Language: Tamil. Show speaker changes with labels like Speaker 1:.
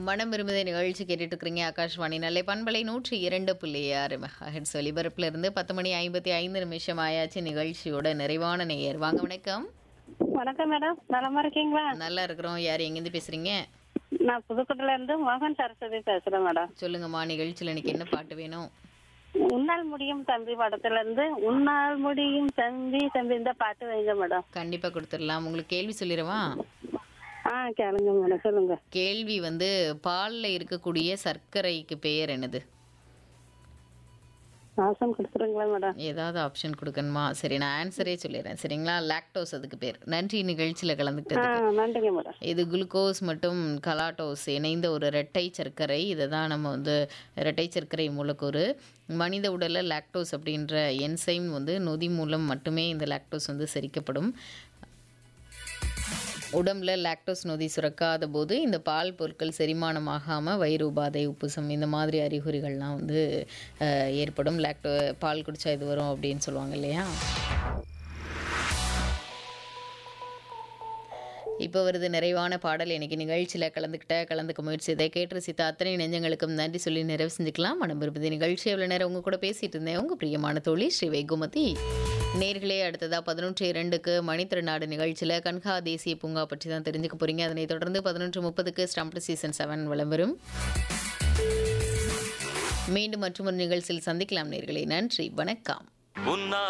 Speaker 1: மனம் விரும்புத நிகழ்ச்சி கேட்டுட்டு இருக்கிறீங்க ஆகாஷ்வாணி நல்லை பண்பலை நூற்றி இரண்டு புள்ளி ஆறு மெகாஹெட்ஸ் ஒலிபரப்புல இருந்து பத்து மணி ஐம்பத்தி ஐந்து நிமிஷம் ஆயாச்சு நிகழ்ச்சியோட நிறைவான நேயர் வாங்க வணக்கம்
Speaker 2: வணக்கம் மேடம் நலமா இருக்கீங்களா
Speaker 1: நல்லா இருக்கிறோம் யார் எங்கேருந்து பேசுறீங்க
Speaker 2: நான் புதுக்கோட்டையில இருந்து மோகன் சரஸ்வதி பேசுறேன் மேடம்
Speaker 1: சொல்லுங்கம்மா நிகழ்ச்சியில் எனக்கு என்ன பாட்டு வேணும்
Speaker 2: உன்னால் முடியும் தம்பி படத்துல இருந்து உன்னால் முடியும் தம்பி தம்பி இந்த பாட்டு வைங்க மேடம்
Speaker 1: கண்டிப்பா கொடுத்துடலாம் உங்களுக்கு கேள்வி சொல்லிடவா
Speaker 2: ஆ கேளுங்க மேடம் சொல்லுங்க
Speaker 1: கேள்வி வந்து பால்ல இருக்கக்கூடிய சர்க்கரைக்கு பெயர் என்னது
Speaker 2: ஆசம் கொடுத்துருங்களா மேடம்
Speaker 1: ஏதாவது ஆப்ஷன் கொடுக்கணுமா சரி நான் ஆன்சரே சொல்லிடுறேன் சரிங்களா லாக்டோஸ் அதுக்கு பேர் நன்றி நிகழ்ச்சியில்
Speaker 2: ஆ
Speaker 1: கலந்துக்கிட்டது
Speaker 2: நன்றிங்க மேடம்
Speaker 1: இது குளுக்கோஸ் மற்றும் கலாட்டோஸ் இணைந்த ஒரு இரட்டை சர்க்கரை இதை தான் நம்ம வந்து இரட்டை சர்க்கரை மூலக்கூறு மனித உடலில் லாக்டோஸ் அப்படின்ற என்சைம் வந்து நொதி மூலம் மட்டுமே இந்த லாக்டோஸ் வந்து செரிக்கப்படும் உடம்புல லாக்டோஸ் நொதி சுரக்காத போது இந்த பால் பொருட்கள் செரிமானமாகாமல் வயிறு உபாதை உப்புசம் இந்த மாதிரி அறிகுறிகள்லாம் வந்து அஹ், ஏற்படும் லாக்டோ பால் குடிச்சா இது வரும் அப்படின்னு சொல்லுவாங்க இல்லையா இப்போ வருது நிறைவான பாடல் இன்னைக்கு நிகழ்ச்சியில் கலந்துக்கிட்ட கலந்துக்க முயற்சி இதை கேட்டு ரசித்த அத்தனை நெஞ்சங்களுக்கும் நன்றி சொல்லி நிறைவு செஞ்சுக்கலாம் மனம் விரும்புது நிகழ்ச்சி எவ்வளோ நேரம் உங்க கூட பேசிட்டு இருந்தேன் உங்க பிரியமான தோழி ஸ்ரீ வெகுமதி நேர்களே அடுத்ததா பதினொன்று இரண்டுக்கு மணித்திருநாடு நிகழ்ச்சியில் கன்ஹா தேசிய பூங்கா பற்றி தான் தெரிஞ்சுக்க போறீங்க அதனைத் தொடர்ந்து பதினொன்று முப்பதுக்கு ஸ்டம்ப் சீசன் செவன் விளம்பரம் மீண்டும் மற்றொரு நிகழ்ச்சியில் சந்திக்கலாம் நேர்களே நன்றி வணக்கம்
Speaker 3: உன்னா